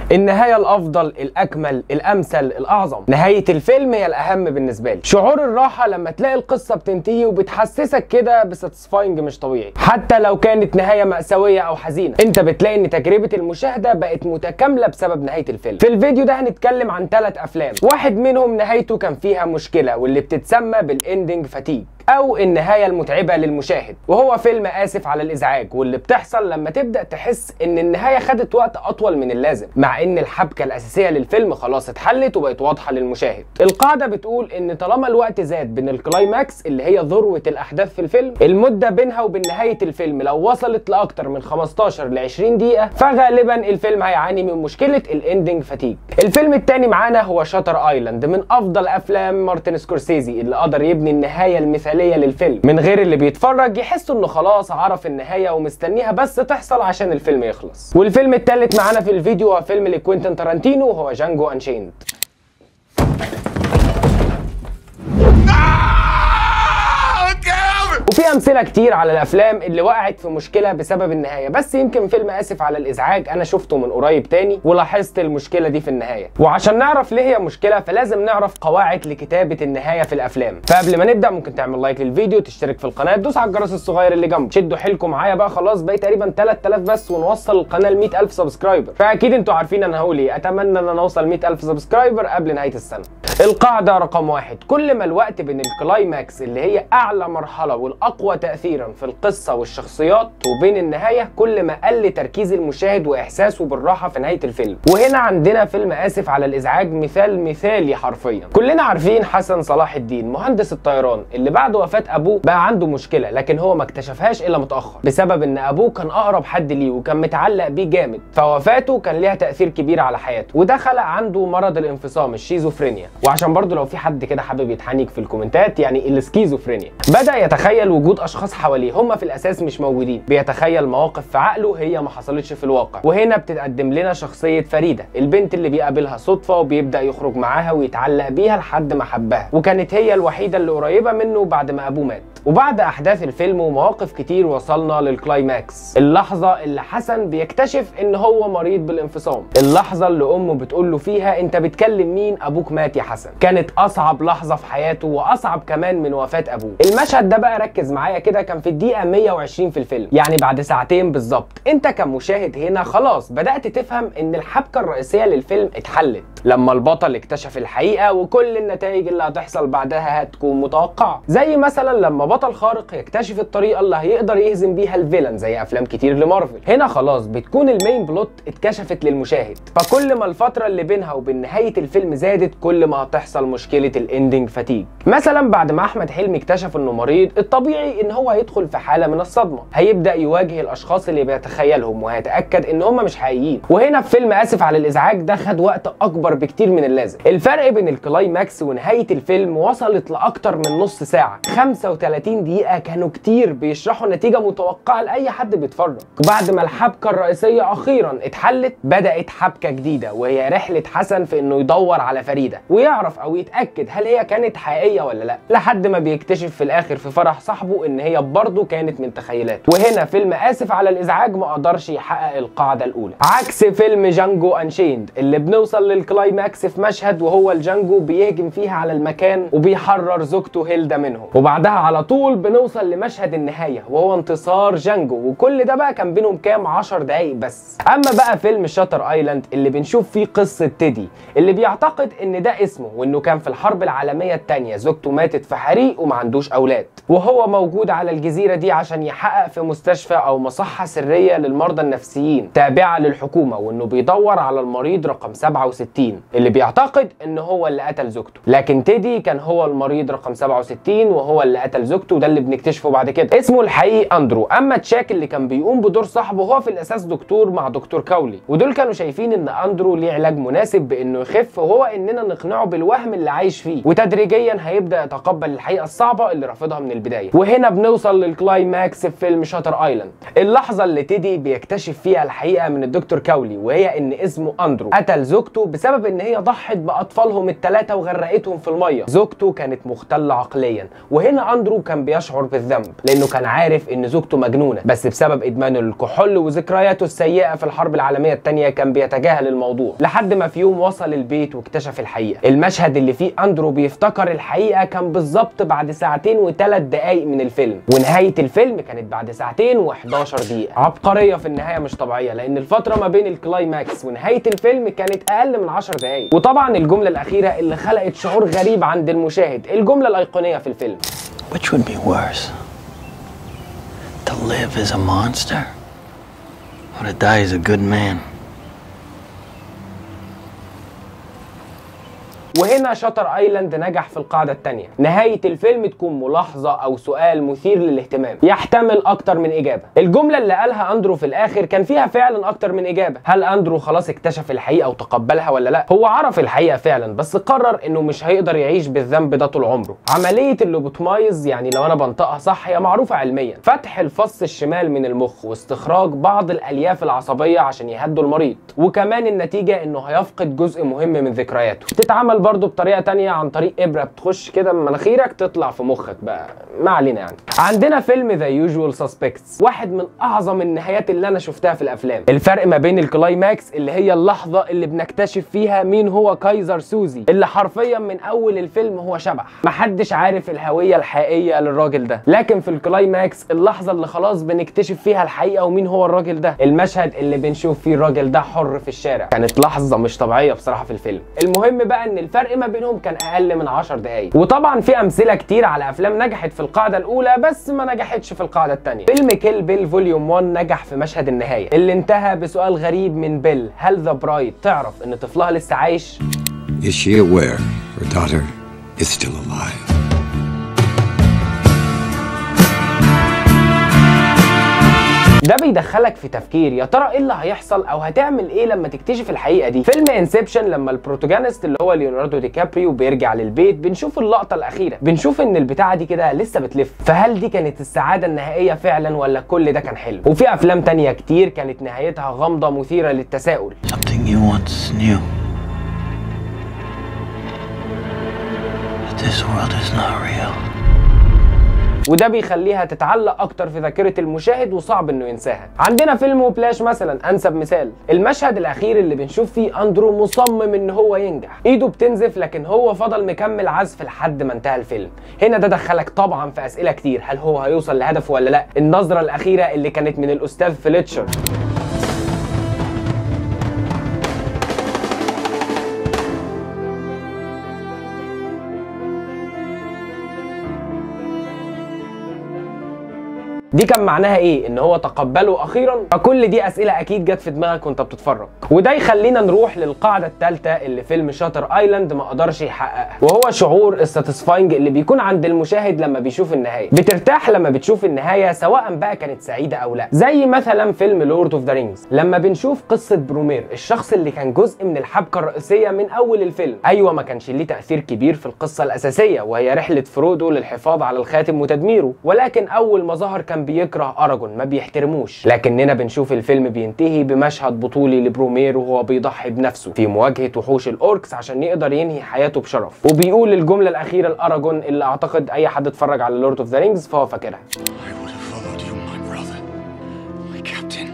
النهايه الافضل الاكمل الامثل الاعظم نهايه الفيلم هي الاهم بالنسبه لي شعور الراحه لما تلاقي القصه بتنتهي وبتحسسك كده بساتسفاينج مش طبيعي حتى لو كانت نهايه ماساويه او حزينه انت بتلاقي ان تجربه المشاهده بقت متكامله بسبب نهايه الفيلم في الفيديو ده هنتكلم عن ثلاث افلام واحد منهم نهايته كان فيها مشكله واللي بتتسمى بالاندنج فاتيج او النهايه المتعبه للمشاهد وهو فيلم اسف على الازعاج واللي بتحصل لما تبدا تحس ان النهايه خدت وقت اطول من اللازم مع ان الحبكه الاساسيه للفيلم خلاص اتحلت وبقت واضحه للمشاهد القاعده بتقول ان طالما الوقت زاد بين الكلايماكس اللي هي ذروه الاحداث في الفيلم المده بينها وبين نهايه الفيلم لو وصلت لاكتر من 15 ل 20 دقيقه فغالبا الفيلم هيعاني من مشكله الاندنج فاتيج الفيلم الثاني معانا هو شاتر ايلاند من افضل افلام مارتن سكورسيزي اللي قدر يبني النهايه المثاليه للفيلم من غير اللي بيتفرج يحس انه خلاص عرف النهايه ومستنيها بس تحصل عشان الفيلم يخلص والفيلم الثالث معانا في الفيديو هو فيلم لكوينتين تارانتينو وهو جانجو انشيند وفي امثله كتير على الافلام اللي وقعت في مشكله بسبب النهايه بس يمكن فيلم اسف على الازعاج انا شفته من قريب تاني ولاحظت المشكله دي في النهايه وعشان نعرف ليه هي مشكله فلازم نعرف قواعد لكتابه النهايه في الافلام فقبل ما نبدا ممكن تعمل لايك للفيديو تشترك في القناه تدوس على الجرس الصغير اللي جنبه شدوا حيلكم معايا بقى خلاص بقى تقريبا 3000 بس ونوصل القناه ل 100000 سبسكرايبر فاكيد انتوا عارفين انا هقول ايه اتمنى ان انا اوصل 100000 سبسكرايبر قبل نهايه السنه القاعده رقم واحد كل ما الوقت بين الكلايماكس اللي هي اعلى مرحله والاقوى تاثيرا في القصه والشخصيات وبين النهايه كل ما قل تركيز المشاهد واحساسه بالراحه في نهايه الفيلم وهنا عندنا فيلم اسف على الازعاج مثال مثالي حرفيا كلنا عارفين حسن صلاح الدين مهندس الطيران اللي بعد وفاه ابوه بقى عنده مشكله لكن هو ما اكتشفهاش الا متاخر بسبب ان ابوه كان اقرب حد ليه وكان متعلق بيه جامد فوفاته كان ليها تاثير كبير على حياته وده خلق عنده مرض الانفصام الشيزوفرينيا وعشان برضه لو في حد كده حابب يتحنك في الكومنتات يعني السكيزوفرينيا بدا يتخيل وجود اشخاص حواليه هم في الاساس مش موجودين بيتخيل مواقف في عقله هي ما حصلتش في الواقع وهنا بتتقدم لنا شخصيه فريده البنت اللي بيقابلها صدفه وبيبدا يخرج معاها ويتعلق بيها لحد ما حبها وكانت هي الوحيده اللي قريبه منه بعد ما ابوه مات وبعد احداث الفيلم ومواقف كتير وصلنا للكلايماكس اللحظه اللي حسن بيكتشف ان هو مريض بالانفصام اللحظه اللي امه بتقول له فيها انت بتكلم مين ابوك مات يا حسن كانت اصعب لحظه في حياته واصعب كمان من وفاه ابوه المشهد ده بقى ركز معايا كده كان في الدقيقه 120 في الفيلم يعني بعد ساعتين بالظبط انت كمشاهد هنا خلاص بدات تفهم ان الحبكه الرئيسيه للفيلم اتحلت لما البطل اكتشف الحقيقه وكل النتائج اللي هتحصل بعدها هتكون متوقعه زي مثلا لما بطل خارق يكتشف الطريقه اللي هيقدر يهزم بيها الفيلن زي افلام كتير لمارفل هنا خلاص بتكون المين بلوت اتكشفت للمشاهد فكل ما الفتره اللي بينها وبين نهايه الفيلم زادت كل ما هتحصل مشكله الاندنج فاتيج مثلا بعد ما احمد حلمي اكتشف انه مريض الطبيعي ان هو هيدخل في حاله من الصدمه هيبدا يواجه الاشخاص اللي بيتخيلهم وهيتاكد ان هم مش حقيقيين وهنا في فيلم اسف على الازعاج ده خد وقت اكبر بكتير من اللازم الفرق بين الكلايماكس ونهايه الفيلم وصلت لاكتر من نص ساعه 35 دقيقه كانوا كتير بيشرحوا نتيجه متوقعه لاي حد بيتفرج وبعد ما الحبكه الرئيسيه اخيرا اتحلت بدات حبكه جديده وهي رحله حسن في انه يدور على فريده ويعرف او يتاكد هل هي كانت حقيقيه ولا لا لحد ما بيكتشف في الاخر في فرح صاحبه ان هي برضه كانت من تخيلاته وهنا فيلم اسف على الازعاج ما قدرش يحقق القاعده الاولى عكس فيلم جانجو انشيند اللي بنوصل للكلايماكس في مشهد وهو الجانجو بيهجم فيها على المكان وبيحرر زوجته هيلدا منهم وبعدها على طول بنوصل لمشهد النهايه وهو انتصار جانجو وكل ده بقى كان بينهم كام 10 دقايق بس اما بقى فيلم شاتر ايلاند اللي بنشوف فيه قصه تيدي اللي بيعتقد ان ده اسمه وانه كان في الحرب العالميه الثانيه زوجته ماتت في حريق وما عندوش اولاد وهو موجود على الجزيره دي عشان يحقق في مستشفى او مصحه سريه للمرضى النفسيين تابعه للحكومه وانه بيدور على المريض رقم 67 اللي بيعتقد ان هو اللي قتل زوجته لكن تيدي كان هو المريض رقم 67 وهو اللي قتل زوجته وده اللي بنكتشفه بعد كده اسمه الحقيقي اندرو اما تشاك اللي كان بيقوم بدور صاحبه هو في الاساس دكتور مع دكتور كاولي ودول كانوا شايفين ان اندرو ليه علاج مناسب بانه يخف وهو اننا نقنعه بالوهم اللي عايش فيه وتدريجيا هيبدا يتقبل الحقيقه الصعبه اللي رافضها من البدايه وهنا بنوصل للكلايماكس في فيلم شاتر ايلاند اللحظه اللي تيدي بيكتشف فيها الحقيقه من الدكتور كاولي وهي ان اسمه اندرو قتل زوجته بسبب بسبب ان هي ضحت باطفالهم الثلاثه وغرقتهم في الميه زوجته كانت مختله عقليا وهنا اندرو كان بيشعر بالذنب لانه كان عارف ان زوجته مجنونه بس بسبب ادمانه للكحول وذكرياته السيئه في الحرب العالميه الثانيه كان بيتجاهل الموضوع لحد ما في يوم وصل البيت واكتشف الحقيقه المشهد اللي فيه اندرو بيفتكر الحقيقه كان بالظبط بعد ساعتين وثلاث دقائق من الفيلم ونهايه الفيلم كانت بعد ساعتين و11 دقيقه عبقريه في النهايه مش طبيعيه لان الفتره ما بين الكلايماكس ونهايه الفيلم كانت اقل من 10 دقائق وطبعا الجمله الاخيره اللي خلقت شعور غريب عند المشاهد الجمله الايقونيه في الفيلم Which would be worse? To live as a monster? Or to die as a good man? وهنا شاتر ايلاند نجح في القاعده الثانيه نهايه الفيلم تكون ملاحظه او سؤال مثير للاهتمام يحتمل اكتر من اجابه الجمله اللي قالها اندرو في الاخر كان فيها فعلا اكتر من اجابه هل اندرو خلاص اكتشف الحقيقه وتقبلها ولا لا هو عرف الحقيقه فعلا بس قرر انه مش هيقدر يعيش بالذنب ده طول عمره عمليه اللوبوتمايز يعني لو انا بنطقها صح هي معروفه علميا فتح الفص الشمال من المخ واستخراج بعض الالياف العصبيه عشان يهدوا المريض وكمان النتيجه انه هيفقد جزء مهم من ذكرياته تتعمل برضه بطريقه تانية عن طريق ابره بتخش كده من مناخيرك تطلع في مخك بقى ما علينا يعني عندنا فيلم ذا يوجوال سسبكتس واحد من اعظم النهايات اللي انا شفتها في الافلام الفرق ما بين الكلايماكس اللي هي اللحظه اللي بنكتشف فيها مين هو كايزر سوزي اللي حرفيا من اول الفيلم هو شبح محدش عارف الهويه الحقيقيه للراجل ده لكن في الكلايماكس اللحظه اللي خلاص بنكتشف فيها الحقيقه ومين هو الراجل ده المشهد اللي بنشوف فيه الراجل ده حر في الشارع كانت لحظه مش طبيعيه بصراحه في الفيلم المهم بقى ان الفرق ما بينهم كان اقل من 10 دقائق وطبعا في امثله كتير على افلام نجحت في القاعده الاولى بس ما نجحتش في القاعده الثانيه فيلم كيل بيل فوليوم 1 نجح في مشهد النهايه اللي انتهى بسؤال غريب من بيل هل ذا برايد تعرف ان طفلها لسه عايش Is she aware her daughter is still alive? ده بيدخلك في تفكير يا ترى ايه اللي هيحصل او هتعمل ايه لما تكتشف الحقيقه دي فيلم انسبشن لما البروتاجونست اللي هو ليوناردو دي كابريو بيرجع للبيت بنشوف اللقطه الاخيره بنشوف ان البتاعه دي كده لسه بتلف فهل دي كانت السعاده النهائيه فعلا ولا كل ده كان حلو وفي افلام تانية كتير كانت نهايتها غامضه مثيره للتساؤل Something you once knew. That this world is not real. وده بيخليها تتعلق اكتر في ذاكره المشاهد وصعب انه ينساها عندنا فيلم وبلاش مثلا انسب مثال المشهد الاخير اللي بنشوف فيه اندرو مصمم ان هو ينجح ايده بتنزف لكن هو فضل مكمل عزف لحد ما انتهى الفيلم هنا ده دخلك طبعا في اسئله كتير هل هو هيوصل لهدفه ولا لا النظره الاخيره اللي كانت من الاستاذ فليتشر دي كان معناها ايه ان هو تقبله اخيرا فكل دي اسئله اكيد جت في دماغك وانت بتتفرج وده يخلينا نروح للقاعده الثالثه اللي فيلم شاتر ايلاند ما قدرش يحققها وهو شعور الساتيسفاينج اللي بيكون عند المشاهد لما بيشوف النهايه بترتاح لما بتشوف النهايه سواء بقى كانت سعيده او لا زي مثلا فيلم لورد اوف ذا رينجز لما بنشوف قصه برومير الشخص اللي كان جزء من الحبكه الرئيسيه من اول الفيلم ايوه ما كانش ليه تاثير كبير في القصه الاساسيه وهي رحله فرودو للحفاظ على الخاتم وتدميره ولكن اول ما ظهر كان بيكره اراجون ما بيحترموش لكننا بنشوف الفيلم بينتهي بمشهد بطولي لبرومير وهو بيضحي بنفسه في مواجهه وحوش الاوركس عشان يقدر ينهي حياته بشرف وبيقول الجمله الاخيره لاراجون اللي اعتقد اي حد اتفرج على لورد اوف ذا رينجز فهو فاكرها I would have followed you, my brother, my captain,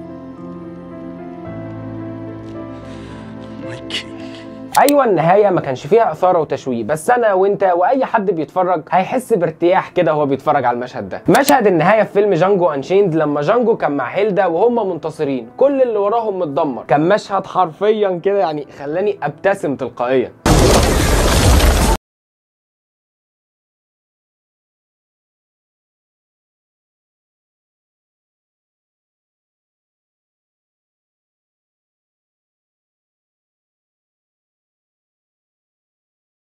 my king. ايوه النهايه ما كانش فيها اثاره وتشويق بس انا وانت واي حد بيتفرج هيحس بارتياح كده وهو بيتفرج على المشهد ده مشهد النهايه في فيلم جانجو انشيند لما جانجو كان مع هيلدا وهم منتصرين كل اللي وراهم متدمر كان مشهد حرفيا كده يعني خلاني ابتسم تلقائيا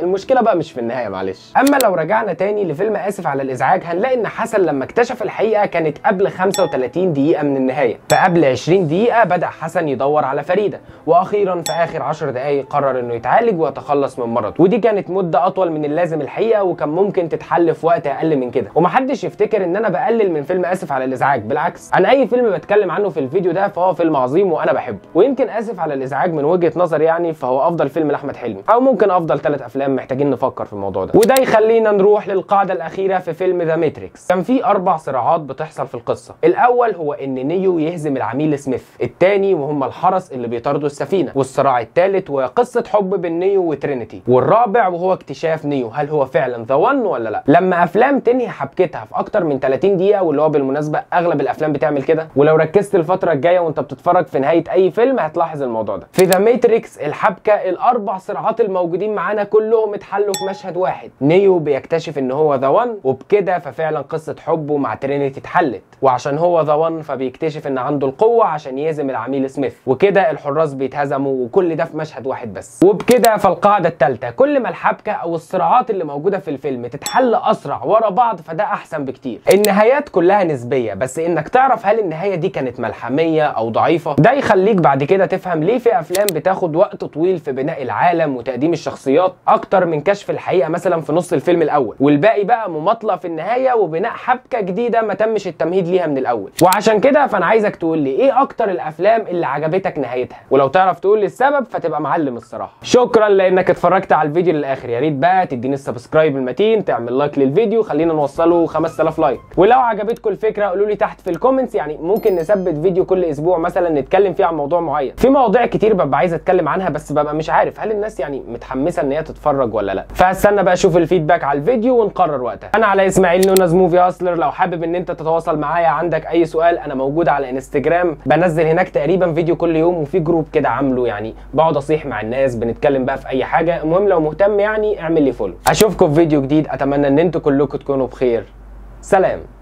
المشكله بقى مش في النهايه معلش اما لو رجعنا تاني لفيلم اسف على الازعاج هنلاقي ان حسن لما اكتشف الحقيقه كانت قبل 35 دقيقه من النهايه فقبل 20 دقيقه بدا حسن يدور على فريده واخيرا في اخر 10 دقائق قرر انه يتعالج ويتخلص من مرضه ودي كانت مده اطول من اللازم الحقيقه وكان ممكن تتحل في وقت اقل من كده ومحدش يفتكر ان انا بقلل من فيلم اسف على الازعاج بالعكس انا اي فيلم بتكلم عنه في الفيديو ده فهو فيلم عظيم وانا بحبه ويمكن اسف على الازعاج من وجهه نظري يعني فهو افضل فيلم لاحمد حلمي او ممكن افضل ثلاث افلام محتاجين نفكر في الموضوع ده وده يخلينا نروح للقاعده الاخيره في فيلم ذا ماتريكس كان في اربع صراعات بتحصل في القصه الاول هو ان نيو يهزم العميل سميث الثاني وهم الحرس اللي بيطاردوا السفينه والصراع الثالث وهي قصه حب بين نيو وترينيتي والرابع وهو اكتشاف نيو هل هو فعلا ذا وان ولا لا لما افلام تنهي حبكتها في اكتر من 30 دقيقه واللي هو بالمناسبه اغلب الافلام بتعمل كده ولو ركزت الفتره الجايه وانت بتتفرج في نهايه اي فيلم هتلاحظ الموضوع ده في ذا ماتريكس الحبكه الاربع صراعات الموجودين معانا كلهم اتحلوا في مشهد واحد نيو بيكتشف ان هو ذا وان وبكده ففعلا قصه حبه مع ترينيتي اتحلت وعشان هو ذا وان فبيكتشف ان عنده القوه عشان يهزم العميل سميث وكده الحراس بيتهزموا وكل ده في مشهد واحد بس وبكده فالقاعده الثالثه كل ما الحبكه او الصراعات اللي موجوده في الفيلم تتحل اسرع ورا بعض فده احسن بكتير النهايات كلها نسبيه بس انك تعرف هل النهايه دي كانت ملحميه او ضعيفه ده يخليك بعد كده تفهم ليه في افلام بتاخد وقت طويل في بناء العالم وتقديم الشخصيات اكتر من كشف الحقيقه مثلا في نص الفيلم الاول والباقي بقى مماطله في النهايه وبناء حبكه جديده ما تمش التمهيد ليها من الاول وعشان كده فانا عايزك تقول لي ايه اكتر الافلام اللي عجبتك نهايتها ولو تعرف تقول لي السبب فتبقى معلم الصراحه شكرا لانك اتفرجت على الفيديو للاخر يا ريت بقى تديني السبسكرايب المتين تعمل لايك للفيديو خلينا نوصله 5000 لايك ولو عجبتكم الفكره قولوا لي تحت في الكومنتس يعني ممكن نثبت فيديو كل اسبوع مثلا نتكلم فيه عن موضوع معين في مواضيع كتير ببقى عايز اتكلم عنها بس ببقى مش عارف هل الناس يعني متحمسه ان هي تتفرج ولا لا فهستنى بقى اشوف الفيدباك على الفيديو ونقرر وقتها انا على اسماعيل نونز موفي هاسلر لو حابب ان انت تتواصل معايا عندك اي سؤال انا موجود على انستجرام بنزل هناك تقريبا فيديو كل يوم وفي جروب كده عامله يعني بقعد اصيح مع الناس بنتكلم بقى في اي حاجه المهم لو مهتم يعني اعمل لي فولو اشوفكم في فيديو جديد اتمنى ان انتوا كلكم تكونوا بخير سلام